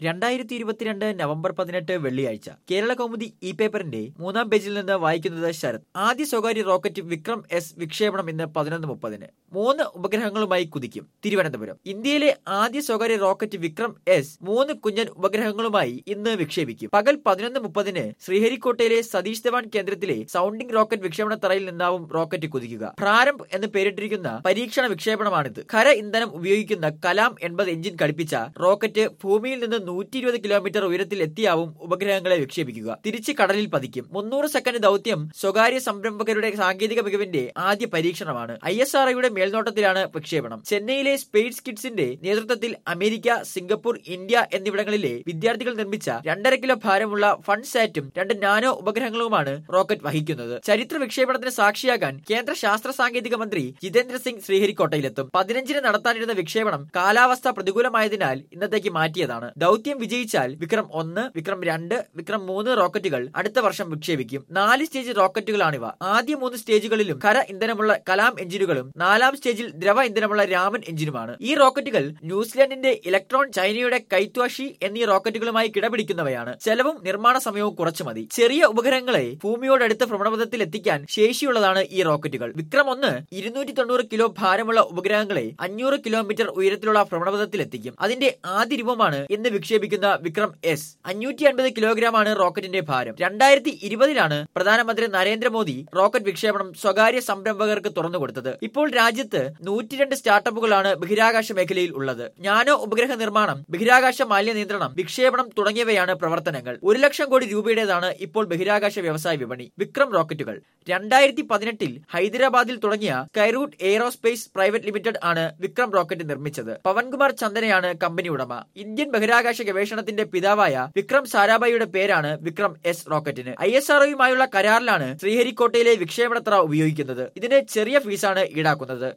രണ്ടായിരത്തി ഇരുപത്തിരണ്ട് നവംബർ പതിനെട്ട് വെള്ളിയാഴ്ച കേരള കൗമുദി ഇ പേപ്പറിന്റെ മൂന്നാം പേജിൽ നിന്ന് വായിക്കുന്നത് ശരത് ആദ്യ സ്വകാര്യ റോക്കറ്റ് വിക്രം എസ് വിക്ഷേപണം ഇന്ന് പതിനൊന്ന് മുപ്പതിന് മൂന്ന് ഉപഗ്രഹങ്ങളുമായി കുതിക്കും തിരുവനന്തപുരം ഇന്ത്യയിലെ ആദ്യ സ്വകാര്യ റോക്കറ്റ് വിക്രം എസ് മൂന്ന് കുഞ്ഞൻ ഉപഗ്രഹങ്ങളുമായി ഇന്ന് വിക്ഷേപിക്കും പകൽ പതിനൊന്ന് മുപ്പതിന് ശ്രീഹരിക്കോട്ടയിലെ സതീഷ് ധവാൻ കേന്ദ്രത്തിലെ സൗണ്ടിംഗ് റോക്കറ്റ് വിക്ഷേപണ തറയിൽ നിന്നാവും റോക്കറ്റ് കുതിക്കുക പ്രാരംഭ് എന്ന് പേരിട്ടിരിക്കുന്ന പരീക്ഷണ വിക്ഷേപണമാണിത് ഖര ഇന്ധനം ഉപയോഗിക്കുന്ന കലാം എൺപത് എഞ്ചിൻ ഘടിപ്പിച്ച റോക്കറ്റ് ഭൂമിയിൽ നിന്ന് നൂറ്റി ഇരുപത് കിലോമീറ്റർ ഉയരത്തിൽ എത്തിയാവും ഉപഗ്രഹങ്ങളെ വിക്ഷേപിക്കുക തിരിച്ച് കടലിൽ പതിക്കും മുന്നൂറ് സെക്കൻഡ് ദൗത്യം സ്വകാര്യ സംരംഭകരുടെ സാങ്കേതിക മികവിന്റെ ആദ്യ പരീക്ഷണമാണ് ഐ എസ് ആർഒയുടെ മേൽനോട്ടത്തിലാണ് വിക്ഷേപണം ചെന്നൈയിലെ സ്പേസ് കിഡ്സിന്റെ നേതൃത്വത്തിൽ അമേരിക്ക സിംഗപ്പൂർ ഇന്ത്യ എന്നിവിടങ്ങളിലെ വിദ്യാർത്ഥികൾ നിർമ്മിച്ച രണ്ടര കിലോ ഭാരമുള്ള ഫൺസാറ്റും രണ്ട് നാനോ ഉപഗ്രഹങ്ങളുമാണ് റോക്കറ്റ് വഹിക്കുന്നത് ചരിത്ര വിക്ഷേപണത്തിന് സാക്ഷിയാകാൻ കേന്ദ്ര ശാസ്ത്ര സാങ്കേതിക മന്ത്രി ജിതേന്ദ്ര സിംഗ് ശ്രീഹരിക്കോട്ടയിലെത്തും പതിനഞ്ചിന് നടത്താനിരുന്ന വിക്ഷേപണം കാലാവസ്ഥ പ്രതികൂലമായതിനാൽ ഇന്നത്തേക്ക് മാറ്റിയതാണ് ദൗത്യം വിജയിച്ചാൽ വിക്രം ഒന്ന് വിക്രം രണ്ട് വിക്രം മൂന്ന് റോക്കറ്റുകൾ അടുത്ത വർഷം വിക്ഷേപിക്കും നാല് സ്റ്റേജ് റോക്കറ്റുകളാണിവ ആദ്യ മൂന്ന് സ്റ്റേജുകളിലും ഖര ഇന്ധനമുള്ള കലാം എഞ്ചിനുകളും നാലാം സ്റ്റേജിൽ ദ്രവ ഇന്ധനമുള്ള രാമൻ എഞ്ചിനുമാണ് ഈ റോക്കറ്റുകൾ ന്യൂസിലാൻഡിന്റെ ഇലക്ട്രോൺ ചൈനയുടെ കൈത്വാഷി എന്നീ റോക്കറ്റുകളുമായി കിടപിടിക്കുന്നവയാണ് ചെലവും നിർമ്മാണ സമയവും കുറച്ചു മതി ചെറിയ ഉപഗ്രഹങ്ങളെ ഭൂമിയോടടുത്ത ഭ്രമണപഥത്തിൽ എത്തിക്കാൻ ശേഷിയുള്ളതാണ് ഈ റോക്കറ്റുകൾ വിക്രം ഒന്ന് ഇരുന്നൂറ്റി തൊണ്ണൂറ് കിലോ ഭാരമുള്ള ഉപഗ്രഹങ്ങളെ അഞ്ഞൂറ് കിലോമീറ്റർ ഉയരത്തിലുള്ള ഭ്രമണപഥത്തിൽ എത്തിക്കും അതിന്റെ ആദ്യ രൂപമാണ് ഇന്ന് വിക്ഷേപിക്കുന്ന വിക്രം എസ് അഞ്ഞൂറ്റി അൻപത് കിലോഗ്രാം ആണ് റോക്കറ്റിന്റെ ഭാരം രണ്ടായിരത്തി ഇരുപതിലാണ് പ്രധാനമന്ത്രി നരേന്ദ്രമോദി റോക്കറ്റ് വിക്ഷേപണം സ്വകാര്യ സംരംഭകർക്ക് തുറന്നുകൊടുത്തത് ഇപ്പോൾ രാജ്യത്ത് നൂറ്റിരണ്ട് സ്റ്റാർട്ടപ്പുകളാണ് ബഹിരാകാശ മേഖലയിൽ ഉള്ളത് ഞാനോ ഉപഗ്രഹ നിർമ്മാണം ബഹിരാകാശ മാലിന്യ നിയന്ത്രണം വിക്ഷേപണം തുടങ്ങിയവയാണ് പ്രവർത്തനങ്ങൾ ഒരു ലക്ഷം കോടി രൂപയുടേതാണ് ഇപ്പോൾ ബഹിരാകാശ വ്യവസായ വിപണി വിക്രം റോക്കറ്റുകൾ രണ്ടായിരത്തി പതിനെട്ടിൽ ഹൈദരാബാദിൽ തുടങ്ങിയ സ്കൈറൂട്ട് എയ്റോസ്പേസ് പ്രൈവറ്റ് ലിമിറ്റഡ് ആണ് വിക്രം റോക്കറ്റ് നിർമ്മിച്ചത് പവൻകുമാർ ചന്ദനയാണ് കമ്പനി ഉടമ ഇന്ത്യൻ ബഹിരാകാശ ഗവേഷണത്തിന്റെ പിതാവായ വിക്രം സാരാഭായിയുടെ പേരാണ് വിക്രം എസ് റോക്കറ്റിന് ഐ എസ് ആർഒയുമായുള്ള കരാറിലാണ് ശ്രീഹരിക്കോട്ടയിലെ വിക്ഷേപണത്തറ ഉപയോഗിക്കുന്നത് ഇതിന് ചെറിയ ഫീസാണ് ഈടാക്കുന്നത്